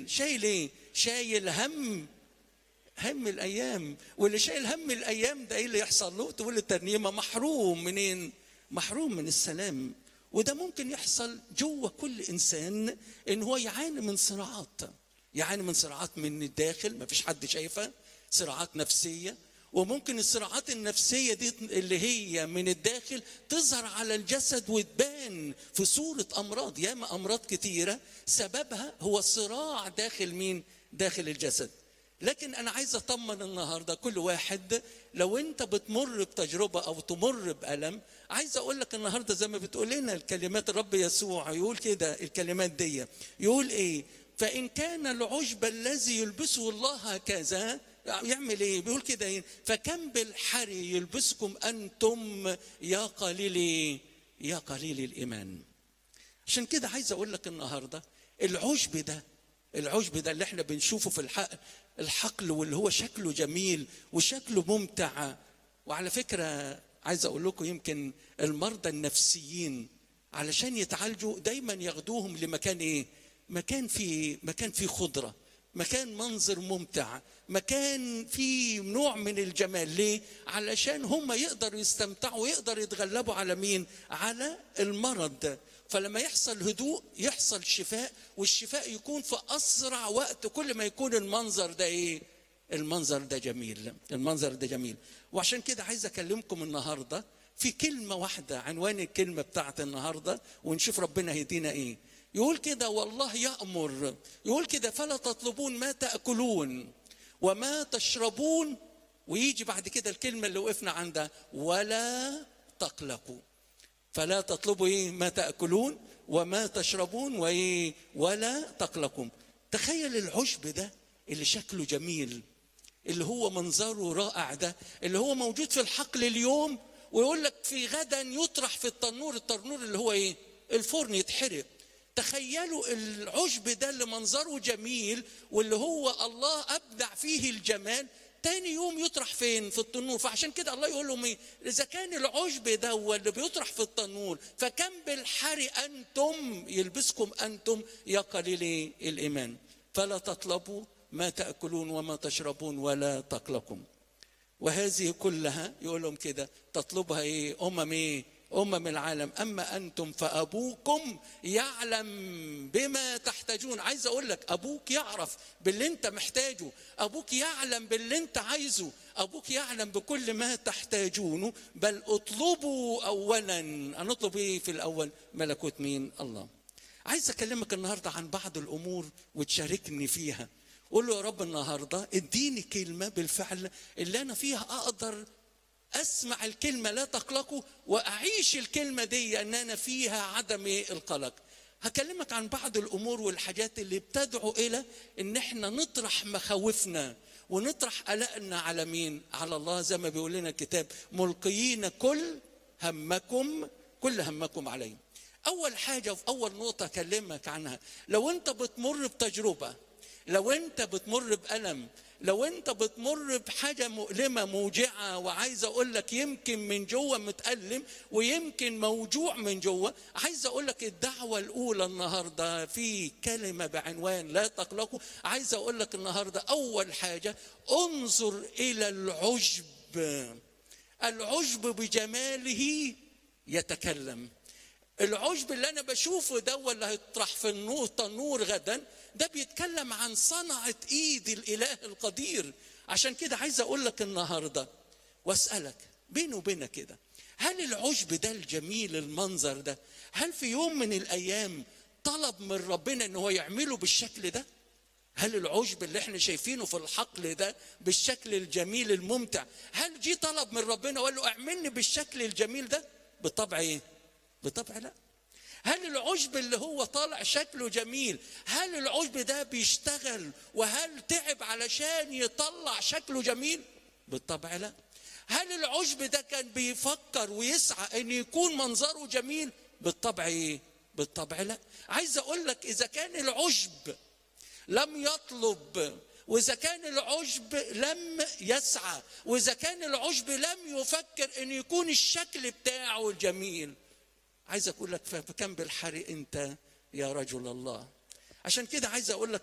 شايل ايه شايل هم هم الايام واللي شايل هم الايام ده ايه اللي يحصل له تقول الترنيمه محروم منين محروم من السلام وده ممكن يحصل جوه كل انسان ان هو يعاني من صراعات يعاني من صراعات من الداخل ما فيش حد شايفها صراعات نفسيه وممكن الصراعات النفسيه دي اللي هي من الداخل تظهر على الجسد وتبان في صوره امراض ياما امراض كتيره سببها هو صراع داخل مين داخل الجسد لكن انا عايز اطمن النهارده كل واحد لو انت بتمر بتجربه او تمر بالم عايز اقول لك النهارده زي ما بتقول لنا الكلمات الرب يسوع يقول كده الكلمات دي يقول ايه فان كان العشب الذي يلبسه الله هكذا يعمل ايه بيقول كده ايه فكم بالحري يلبسكم انتم يا قليلي يا قليل الايمان عشان كده عايز اقول لك النهارده العشب ده العشب ده اللي احنا بنشوفه في الحق الحقل واللي هو شكله جميل وشكله ممتع وعلى فكره عايز اقول لكم يمكن المرضى النفسيين علشان يتعالجوا دايما ياخدوهم لمكان ايه مكان فيه مكان فيه خضره مكان منظر ممتع مكان فيه نوع من الجمال ليه علشان هم يقدروا يستمتعوا ويقدروا يتغلبوا على مين على المرض فلما يحصل هدوء يحصل شفاء والشفاء يكون في اسرع وقت كل ما يكون المنظر ده ايه المنظر ده جميل المنظر ده جميل وعشان كده عايز اكلمكم النهارده في كلمه واحده عنوان الكلمه بتاعت النهارده ونشوف ربنا هيدينا ايه يقول كده والله يأمر يقول كده فلا تطلبون ما تأكلون وما تشربون ويجي بعد كده الكلمة اللي وقفنا عندها ولا تقلقوا فلا تطلبوا ايه ما تأكلون وما تشربون وايه ولا تقلقوا تخيل العشب ده اللي شكله جميل اللي هو منظره رائع ده اللي هو موجود في الحقل اليوم ويقول لك في غدا يطرح في التنور التنور اللي هو ايه الفرن يتحرق تخيلوا العشب ده اللي منظره جميل واللي هو الله ابدع فيه الجمال تاني يوم يطرح فين في التنور فعشان كده الله يقول لهم ايه اذا كان العشب ده هو اللي بيطرح في التنور فكم بالحري انتم يلبسكم انتم يا قليلي الايمان فلا تطلبوا ما تاكلون وما تشربون ولا تقلقوا وهذه كلها يقول لهم كده تطلبها ايه امم ايه امم العالم اما انتم فابوكم يعلم بما تحتاجون عايز اقول لك ابوك يعرف باللي انت محتاجه ابوك يعلم باللي انت عايزه ابوك يعلم بكل ما تحتاجونه بل اطلبوا اولا هنطلب ايه في الاول ملكوت مين الله عايز اكلمك النهارده عن بعض الامور وتشاركني فيها قول له يا رب النهارده اديني كلمه بالفعل اللي انا فيها اقدر اسمع الكلمه لا تقلقوا واعيش الكلمه دي ان انا فيها عدم القلق هكلمك عن بعض الامور والحاجات اللي بتدعو الى ان احنا نطرح مخاوفنا ونطرح قلقنا على مين على الله زي ما بيقول لنا الكتاب ملقيين كل همكم كل همكم عليه اول حاجه وفي اول نقطه اكلمك عنها لو انت بتمر بتجربه لو انت بتمر بالم لو انت بتمر بحاجه مؤلمه موجعه وعايز اقول لك يمكن من جوه متالم ويمكن موجوع من جوه عايز اقول لك الدعوه الاولى النهارده في كلمه بعنوان لا تقلقوا عايز اقول لك النهارده اول حاجه انظر الى العجب العجب بجماله يتكلم العشب اللي انا بشوفه ده اللي هيطرح في النور تنور غدا ده بيتكلم عن صنعة ايد الاله القدير عشان كده عايز اقول لك النهارده واسالك بيني وبينك كده هل العشب ده الجميل المنظر ده هل في يوم من الايام طلب من ربنا ان هو يعمله بالشكل ده هل العشب اللي احنا شايفينه في الحقل ده بالشكل الجميل الممتع هل جه طلب من ربنا وقال له اعملني بالشكل الجميل ده بالطبع ايه بالطبع لا هل العشب اللي هو طالع شكله جميل هل العشب ده بيشتغل وهل تعب علشان يطلع شكله جميل بالطبع لا هل العشب ده كان بيفكر ويسعى ان يكون منظره جميل بالطبع ايه بالطبع لا عايز اقول لك اذا كان العشب لم يطلب واذا كان العشب لم يسعى واذا كان العشب لم يفكر ان يكون الشكل بتاعه الجميل عايز اقول لك فكم بالحري انت يا رجل الله عشان كده عايز اقول لك